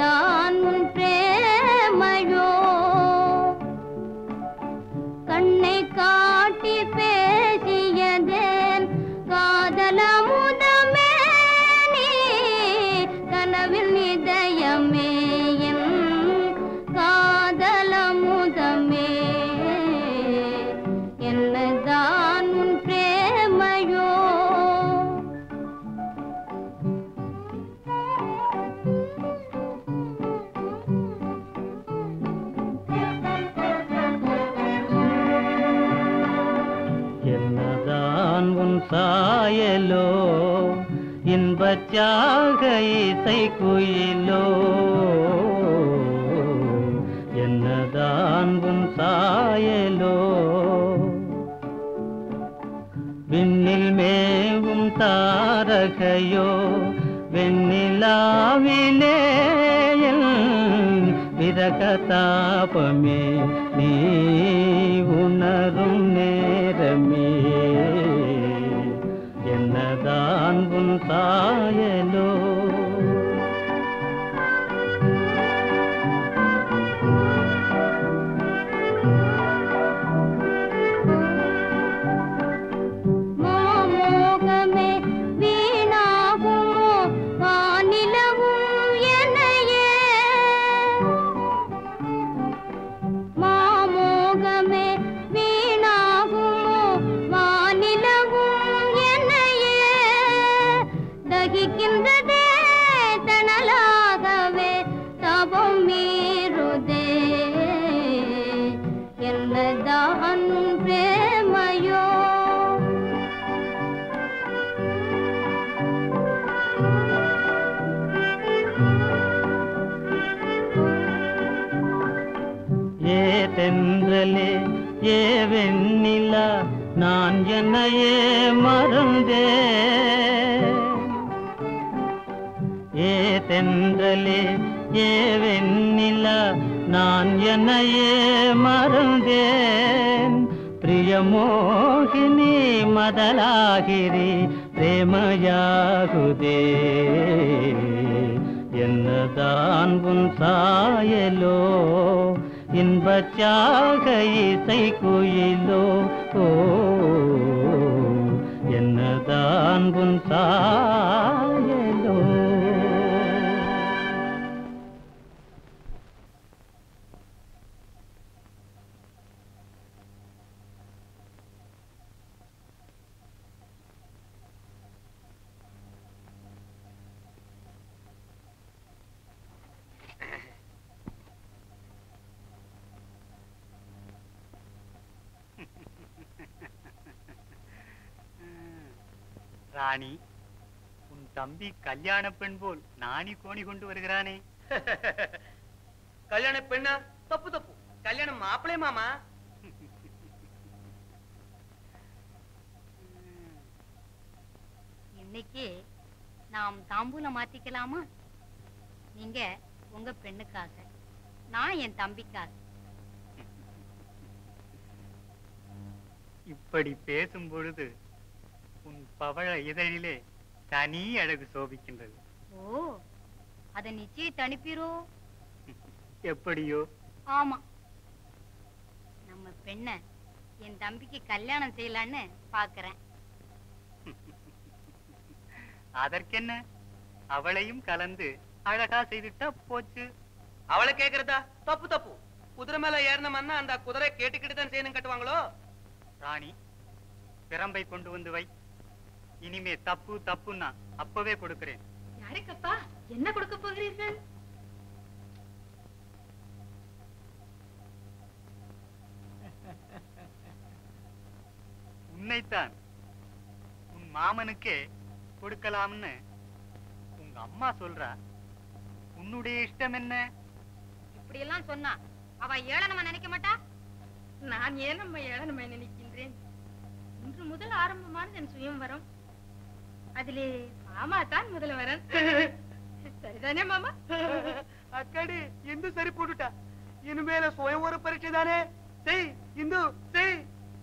என்னதான் உன் பிரேமையோ கண்ணை காட்டி பேசியதேன் காதலமுதமே நீ கனவில் இதயமே என் காதலமுதமே என்னதான் உன் பிரேமையோ என்னதான் உன் சாயலோ இன்பச்சாக இசை குயிலோ என்னதான் உன் சாயலோ விண்ணில் மேவும் தாரகையோ வெண்ணிலாவிலே என் விரக தாபமே நீ உணரும் நேரமே என்னதான் உன் சாயலோ மாமோகமே வீணாகுமோ வானிலவும் என்னையே மாமோகமே வீணாகுமோ வானிலவும் என்னையே தகிக்கின்றதே தணலாகவே தபம் மீறுதே என்னதான் உன் பிரேமையோ ஏ தென்றலே ஏ வெண்ணிலா நான் என்னையே மறந்தே ஏ தென்றலே ஏ வெண்ணிலா நான் என்னையே மறந்தேன் பிரியமோகினி மதலாகிரி பிரேமயாகுதே என்னதான் உன் சாயலோ இன்பச்சாக இசை குயிலோ ஓ என்னதான் உன் சாயலோ ராணி உன் தம்பி கல்யாண பெண் போல் நாணி கோணி கொண்டு வருகிறானே கல்யாண பெண்ணா தப்பு தப்பு கல்யாணம் மாப்பிளே மாமா இன்னைக்கு நாம் தாம்பூலம் மாத்திக்கலாமா நீங்க உங்க பெண்ணுக்காக நான் என் தம்பிக்காக இப்படி பேசும் பொழுது உன் பவழ இதழிலே தனி அழகு சோபிக்கின்றது ஓ அத நிச்சயத்தை அனுப்பிரோ எப்படியோ ஆமா நம்ம பெண்ண என் தம்பிக்கு கல்யாணம் செய்யலான்னு பாக்குறேன் அதற்கென்ன அவளையும் கலந்து அழகா செய்துட்டா போச்சு அவளை கேக்குறதா தப்பு தப்பு குதிரை மேல ஏறினோம்னா அந்த குதிரை கேட்டுக்கிட்டு தான் செய்யணும் கட்டுவாங்களோ ராணி பிரம்பை கொண்டு வந்து வை இனிமே தப்பு தப்புன்னா அப்பவே கொடுக்கிறேன் யாருக்கப்பா என்ன கொடுக்க போகிறீர்கள் உன்னைத்தான் உன் மாமனுக்கே கொடுக்கலாம்னு உங்க அம்மா சொல்றா உன்னுடைய இஷ்டம் என்ன இப்படி எல்லாம் சொன்னா அவ ஏளனமா நினைக்க மாட்டா நான் ஏன் நம்ம ஏளனமை நினைக்கின்றேன் இன்று முதல் ஆரம்பமானது என் சுயம்வரம் அதிலே மாமா தான் முதல்வரன் சரிதானே மாமா அக்கடி இந்து சரி போட்டுட்டா இனிமேல சுயம்வர பரீட்சை தானே செய் இந்து செய்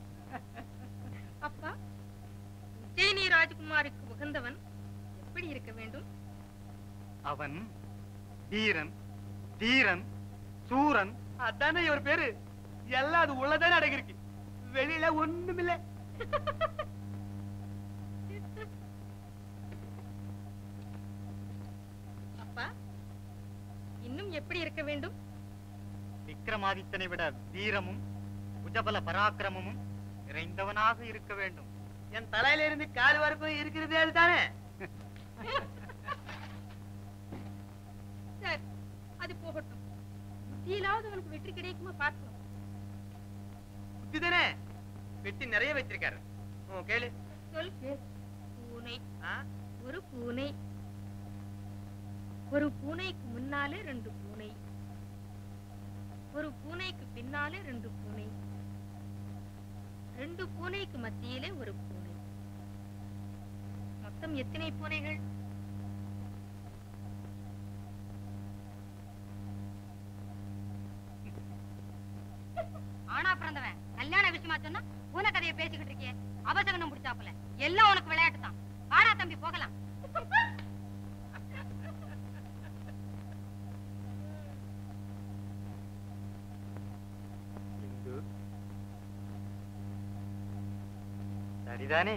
அப்பா உஜ்ஜயினி ராஜகுமாரிக்கு உகந்தவன் எப்படி இருக்க வேண்டும் அவன் வீரன் தீரன் சூரன் அதானே இவர் பேரு எல்லாம் அது உள்ளதானே அடங்கிருக்கு வெளியில ஒண்ணுமில்ல அப்பா இன்னும் எப்படி இருக்க வேண்டும் விக்ரமாதித்தனை விட வீரமும் உஜபல பராக்கிரமமும் நிறைந்தவனாக இருக்க வேண்டும் என் தலையில இருந்து கால் வரைக்கும் இருக்கிறதே அதுதானே சரி அது போகட்டும் புத்தியிலாவது அவனுக்கு வெற்றி கிடைக்குமா பார்க்கலாம் புத்திதானே வெட்டி நிறைய வச்சிருக்காரு உன் கேளு சொல் பூனை ஆ? ஒரு பூனை ஒரு பூனைக்கு முன்னாலே ரெண்டு பூனை ஒரு பூனைக்கு பின்னாலே ரெண்டு பூனை ரெண்டு பூனைக்கு மத்தியிலே ஒரு பூனை மொத்தம் எத்தனை பூனைகள் ஆனா பிறந்தவன் கல்யாண விஷயமா சொன்னா பூனை கதையை பேசிக்கிட்டு இருக்கே அவசகனம் பிடிச்சாப்புல எல்லாம் உனக்கு விளையாட்டு தான் வாடா தம்பி போகலாம் இந்து சரிதானே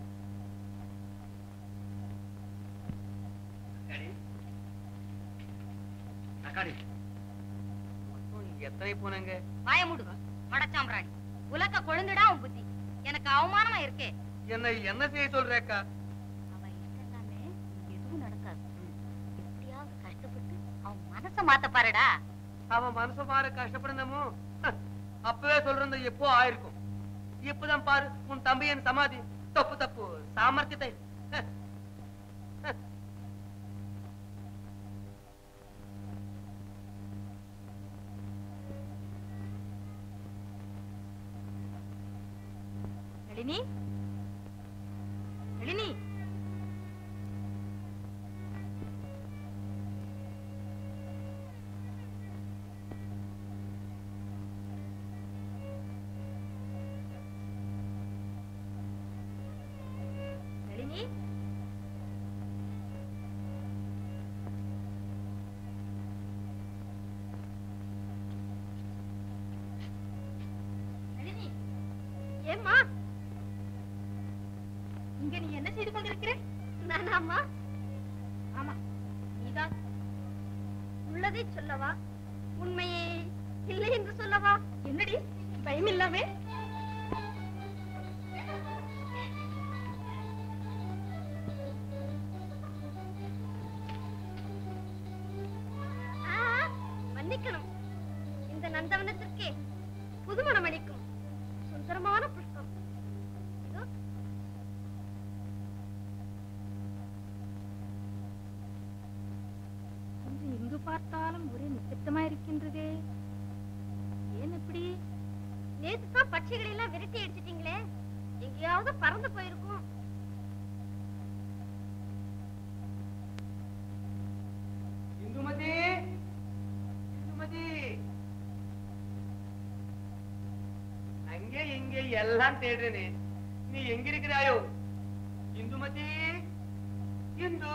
அக்காடி மொத்தம் எத்தனை போனங்க வாய மூடு மடச்சாம்பிராணி உலக்க கொழுந்துடா உன் புத்தி எனக்கு அவமானமா இருக்கே என்ன என்ன செய்ய சொல்றேக்கா அவ இஷ்டம்தானே எதுவும் நடக்காது எப்படியாவது கஷ்டப்பட்டு அவன் மனச மாத்த பாருடா அவன் மனசு மாற கஷ்டப்படணுமோ அப்பவே சொல்றது எப்போ ஆயிருக்கும் இப்பதான் பாரு உன் தம்பியின் சமாதி தப்பு தப்பு சாமர்த்தியத்தை ஹ, ஹ. நளினி நளினி நளினி நளினி ஏம்மா இங்க நீ என்ன செய்து கொண்டிருக்கிற நானாமா ஆமா நீதான் உள்ளதை சொல்லவா உண்மையே இல்லை என்று சொல்லவா என்னடி பயம் இல்லாமே மன்னிக்கணும் இந்த நந்தவனத்திற்கே புதுமணம் அளிக்கும் சுந்தரமான புஷ்பம் இதோ இன்று எங்கு பார்த்தாலும் ஒரே நிசப்தமா இருக்கின்றதே ஏன் இப்படி நேத்து தான் பட்சிகளை எல்லாம் விரட்டி அடிச்சிட்டீங்களே எங்கேயாவது பறந்து போயிருக்கும் இந்துமதி இந்துமதி அங்கே இங்கே எல்லாம் தேடுறேனே நீ எங்க இருக்கிறாயோ இந்துமதி இந்து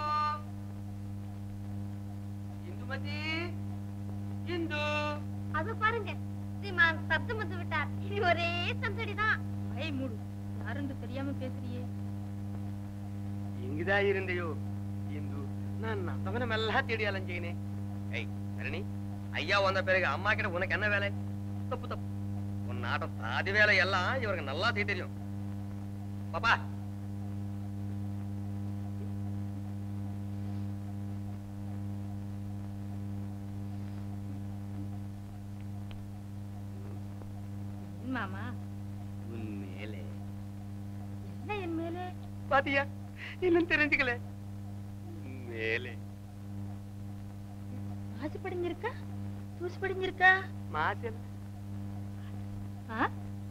இந்துமதி இந்து அது பாருங்க ஸ்ரீமான் சப்தம் வந்து விட்டார் இனி ஒரே சந்தடிதான் ஐ மூடு யாருன்னு தெரியாம பேசுறியே எங்குதான் இருந்தையோ இந்து நான் நந்தவனம் எல்லாம் தேடி அலைஞ்சேனே ஏய் தரணி ஐயா வந்த பிறகு அம்மா கிட்ட உனக்கு என்ன வேலை தப்பு தப்பு உன் நாட்டம் பாதி வேலை எல்லாம் இவருக்கு நல்லா செய்ய தெரியும் பாப்பா ஏன் மாமா உன் மேலே என்ன என் மேலே பாத்தியா இன்னும் தெரிஞ்சுக்கல மேலே மாசு படிஞ்சிருக்கா தூசு படிஞ்சிருக்கா மாசல் ஆ?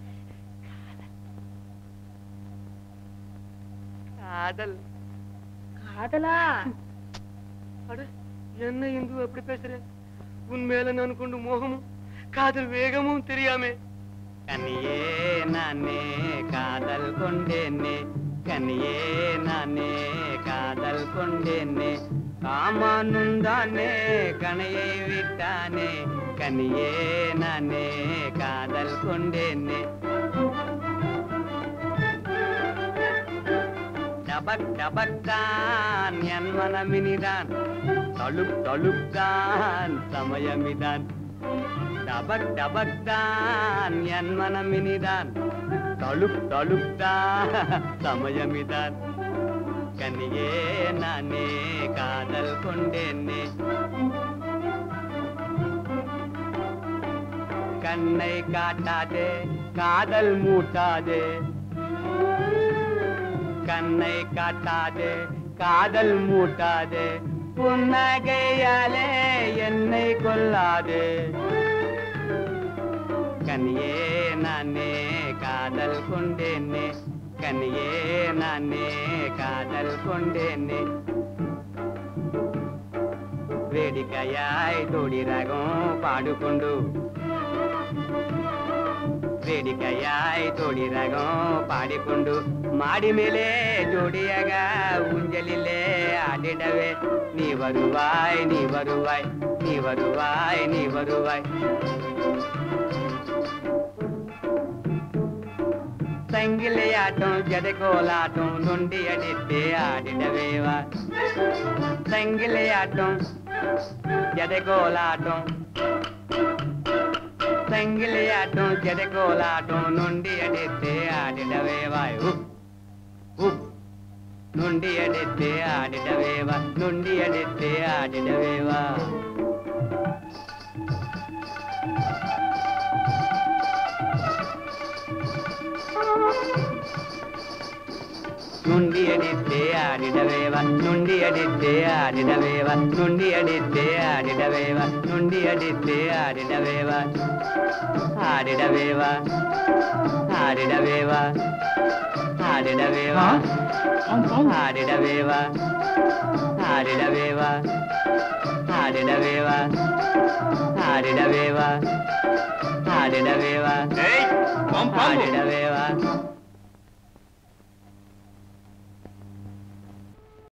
காதல் காதலா அட என்ன இந்து அப்படி பேசுற உன் மேல நான் கொண்டு மோகமும் காதல் வேகமும் தெரியாமே கனியே நானே காதல் கொண்டேனே கனியே நானே காதல் கொண்டேனே காமானுந்தானே கணையை விட்டானே கனியே நானே காதல் கொண்டேனே டபக் டபக் தான் என் மனமினிதான் தழுக் தழுக் தான் சமயமிதான் டபக் டபக் தான் என் மனமினிதான் தழுக் தழுக் தான் சமயமிதான் கனியே நானே காதல் கொண்டேனே கண்ணை காட்டாதே காதல் மூட்டாதே கண்ணை காட்டாதே காதல் மூட்டாதே புன்னகையாலே என்னை கொல்லாதே கனியே நானே காதல் கொண்டேனே கனியே நானே காதல் கொண்டேனே వేడికయాయ్ తోడి రాగం పాడుకుండు వేడికయాయ్ తోడి రాగం పాడిಕೊಂಡು ಮಾಡಿ ಮೇಲೆ ಜೋಡಿಯಾಗ ಉಂಜಲಿಲೆ ಆಡಿಡವೆ ನೀ ಬರುವಾಯ್ ನೀ ಬರುವಾಯ್ ನೀ ಬರುವಾಯ್ ನೀ ಬರುವಾಯ್ సంగిలియాటం జడకోలాటం నుండి అడితే ఆడిడవేవా సంగిలియాటం జడకోలాటం సంగిలియాటం జడకోలాటం నుండి అడితే ఆడిడవేవా ఉప్, ఉప్. నుండి అడితే ఆడిడవేవా నుండి అడితే ఆడిడవేవా నుండి అడితే ఆడిడవేవ నుండి అడితే ఆడిడవేవ నుండి అడితే ఆడిడవేవ నుండి అడితే ఆడిడవేవ ఆడిడవేవ ఆడిడవేవ ఆడిడవేవ ఆడిడవేవ ఆడిడవేవ ఆడిడవేవ ఆడిడవేవ ఆడిడవేవ ఏయ్, పాము, పాము. ఆడిడవేవ